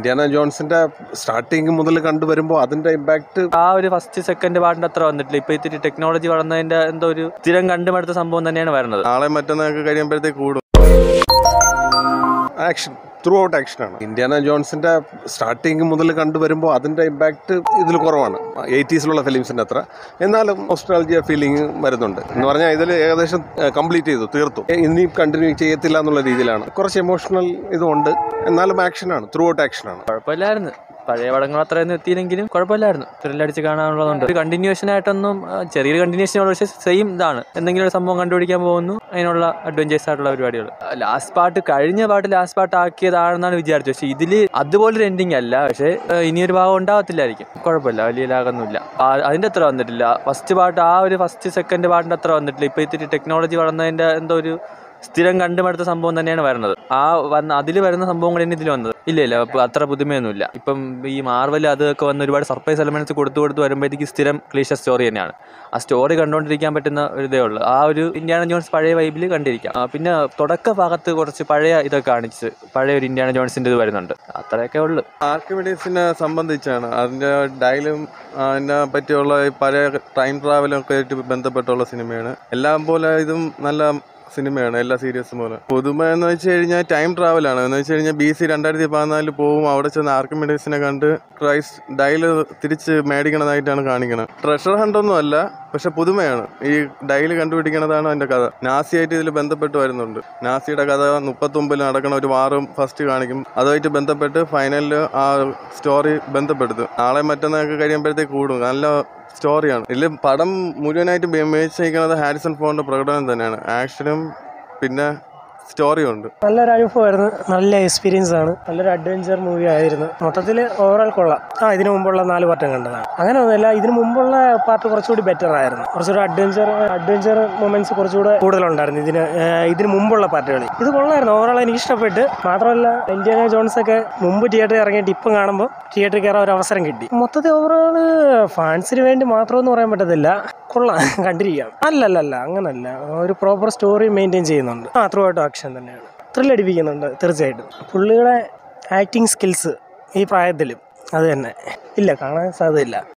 Indiana ജോൺസിന്റെ starting മുതൽ കണ്ടുവരുമ്പോൾ അതിന്റെ ഇമ്പാക്ട് ആ ഒരു ഫസ്റ്റ് സെക്കൻഡ് പാർട്ടിന്റെ അത്ര വന്നിട്ടില്ല ഇപ്പൊ ഇത്തിരി ടെക്നോളജി വളർന്നതിന്റെ എന്തോ ഒരു സ്ഥിരം കണ്ടുമടുത്ത സംഭവം തന്നെയാണ് വരുന്നത് നാളെ മറ്റന്നൊക്കെ കഴിയുമ്പോഴത്തേക്ക് കൂടും ആക്ഷൻ ത്രൂ ഔട്ട് ആക്ഷനാണ് ഇന്ത്യാന ജോൺസിന്റെ സ്റ്റാർട്ടിങ് മുതൽ കണ്ടുവരുമ്പോൾ അതിന്റെ ഇമ്പാക്ട് ഇതിൽ കുറവാണ് എയ്റ്റീസിലുള്ള ഫിലിംസിന്റെ അത്ര എന്നാലും ഓസ്ട്രാലജിയ ഫീലിംഗ് വരുന്നുണ്ട് എന്ന് പറഞ്ഞാൽ ഇതിൽ ഏകദേശം കംപ്ലീറ്റ് ചെയ്തു തീർത്തു എ- ഇനി കണ്ടിന്യൂ ചെയ്യത്തില്ല എന്നുള്ള രീതിയിലാണ് കുറച്ച് എമോഷണൽ ഇതുണ്ട് എന്നാലും ആക്ഷനാണ് ത്രൂ ഔട്ട് ആക്ഷനാണ് കുഴപ്പമില്ലായിരുന്നു പഴയ പടങ്ങൾ അത്രയൊന്നും എത്തിയില്ലെങ്കിലും കുഴപ്പമില്ലായിരുന്നു ത്രില്ലടിച്ച് കാണാനുള്ളതുണ്ട് ഒരു കണ്ടിന്യൂഷൻ ആയിട്ടൊന്നും ആ, ചെറിയൊരു കണ്ടിന്യൂഷൻ ഉള്ള പക്ഷേ സെയിം ഇതാണ് എന്തെങ്കിലും ഒരു സംഭവം കണ്ടുപിടിക്കാൻ പോകുന്നു അതിനുള്ള അഡ്വഞ്ചേഴ്സ് ആയിട്ടുള്ള പരിപാടികൾ ലാസ്റ്റ് പാർട്ട് കഴിഞ്ഞ പാട്ട് ലാസ്റ്റ് പാർട്ട് ആക്കിയതാണെന്നാണ് വിചാരിച്ചത് പക്ഷേ ഇതിൽ അതുപോലൊരു എൻഡിങ് അല്ല പക്ഷേ ആ, ഇനിയൊരു ഭാഗം ഉണ്ടാവത്തില്ലായിരിക്കും കുഴപ്പമില്ല വലിയ ലാഗൊന്നുമില്ല ആ, അതിന്റെ അത്ര വന്നിട്ടില്ല ഫസ്റ്റ് പാർട്ട് ആ ഒരു ഫസ്റ്റ് സെക്കൻഡ് പാർട്ടിന്റെ അത്ര വന്നിട്ടില്ല ഇപ്പൊ ഇത്തിരി ടെക്നോളജി വളർന്നതിന്റെ എന്തോ ഒരു സ്ഥിരം കണ്ടുമടുത്ത സംഭവം തന്നെയാണ് വരുന്നത് ആ വന്ന അതിൽ വരുന്ന സംഭവങ്ങൾ തന്നെ ഇതിൽ വന്നത് ഇല്ല ഇല്ല അപ്പൊ അത്ര പുതുമയൊന്നുമില്ല ഇപ്പം ഈ മാർവൽ അതൊക്കെ വന്ന് ഒരുപാട് സർപ്രൈസ് എലമെന്റ്സ് കൊടുത്തു കൊടുത്ത് വരുമ്പോഴത്തേക്ക് സ്ഥിരം ക്ലീഷ സ്റ്റോറി തന്നെയാണ് ആ സ്റ്റോറി കണ്ടുകൊണ്ടിരിക്കാൻ പറ്റുന്ന ഒരു ഇതേ ഉള്ളൂ ആ ഒരു ഇന്ത്യാന ജോൺസ് പഴയ വൈബിൽ കണ്ടിരിക്കാം ആ, പിന്നെ തുടക്ക ഭാഗത്ത് കുറച്ച് പഴയ ഇതൊക്കെ കാണിച്ച് പഴയ ഒരു ഇന്ത്യാന ജോൺസിന്റെ ഇത് വരുന്നുണ്ട് അത്രയൊക്കെ ഉള്ളു ആർക്കിമിഡീസിനെ സംബന്ധിച്ചാണ് അതിന്റെ ഡയലും അതിനെ പറ്റിയുള്ള ഈ പഴയ ടൈം ട്രാവലും ഒക്കെ ആയിട്ട് ബന്ധപ്പെട്ടുള്ള സിനിമയാണ് എല്ലാം പോലെ ഇതും നല്ല സിനിമയാണ് എല്ലാ സീരീസും പോലെ പുതുമ എന്ന് വെച്ച് കഴിഞ്ഞാൽ ടൈം ട്രാവലാണ് എന്ന് വെച്ച് കഴിഞ്ഞാൽ ബി സി രണ്ടായിരത്തി പതിനാലിൽ പോകും അവിടെ ചെന്ന് ആർക്കിമിഡീസിനെ കണ്ട് ക്രൈസ്റ്റ് ഡയല് തിരിച്ച് മേടിക്കണതായിട്ടാണ് കാണിക്കുന്നത് ട്രഷർ ഹണ്ടൊന്നും അല്ല പക്ഷെ പുതുമയാണ് ഈ ഡയല് കണ്ടുപിടിക്കണതാണ് അതിന്റെ കഥ നാസിയായിട്ട് ഇതിൽ ബന്ധപ്പെട്ട് വരുന്നുണ്ട് നാസിയുടെ കഥ മുപ്പത്തൊമ്പതിൽ നടക്കണ ഒരു വാറും ഫസ്റ്റ് കാണിക്കും അതുമായിട്ട് ബന്ധപ്പെട്ട് ഫൈനലിൽ ആ സ്റ്റോറി ബന്ധപ്പെടുത്തും നാളെ മറ്റന്നൊക്കെ കഴിയുമ്പോഴത്തേക്ക് കൂടും നല്ല സ്റ്റോറിയാണ് ഇതിൽ പടം മുഴുവനായിട്ട് മേടിച്ചിരിക്കുന്നത് ഹാരിസൺ ഫോണിന്റെ പ്രകടനം തന്നെയാണ് ആക്ഷനും പിന്നെ സ്റ്റോറിയും ഉണ്ട് നല്ലൊരു അനുഭവമായിരുന്നു നല്ല എക്സ്പീരിയൻസ് ആണ് നല്ലൊരു അഡ്വഞ്ചർ മൂവി ആയിരുന്നു മൊത്തത്തിൽ ഓവറോൾ കൊള്ളാം ആ ഇതിനു മുമ്പുള്ള നാല് പാട്ടും കണ്ടതാണ് അങ്ങനെ ഒന്നുമില്ല ഇതിനു മുമ്പുള്ള പാർട്ട് കുറച്ചുകൂടി ബെറ്റർ ആയിരുന്നു കുറച്ചുകൂടി അഡ്വഞ്ചർ അഡ്വഞ്ചർ മൊമെന്റ്സ് കുറച്ചുകൂടെ കൂടുതലുണ്ടായിരുന്നു ഇതിന് ഏഹ് ഇതിന് മുമ്പുള്ള പാട്ടുകളിൽ ഇത് കൊള്ളായിരുന്നു ഓവറോൾ എനിക്ക് ഇഷ്ടപ്പെട്ട് മാത്രമല്ല ഇന്ത്യാന ജോൺസ് ഒക്കെ മുമ്പ് തിയേറ്ററിൽ ഇറങ്ങിയിട്ട് ഇപ്പം കാണുമ്പോൾ തിയേറ്ററിൽ കയറാൻ ഒരു അവസരം കിട്ടി മൊത്തത്തിൽ ഓവറോൾ ഫാൻസിന് വേണ്ടി മാത്രമെന്ന് പറയാൻ പറ്റത്തില്ല കൊള്ളാം കണ്ടിരിക്കാം അല്ലല്ലല്ല അങ്ങനല്ല ഒരു പ്രോപ്പർ സ്റ്റോറി മെയിൻറ്റെയിൻ ചെയ്യുന്നുണ്ട് ആ ത്രൂ ഔട്ട് ആക്ഷൻ തന്നെയാണ് ത്രില്ലടിപ്പിക്കുന്നുണ്ട് തീർച്ചയായിട്ടും പുള്ളിയുടെ ആക്ടിങ് സ്കിൽസ് ഈ പ്രായത്തിലും അത് തന്നെ ഇല്ല കാണാൻ സാധ്യതയില്ല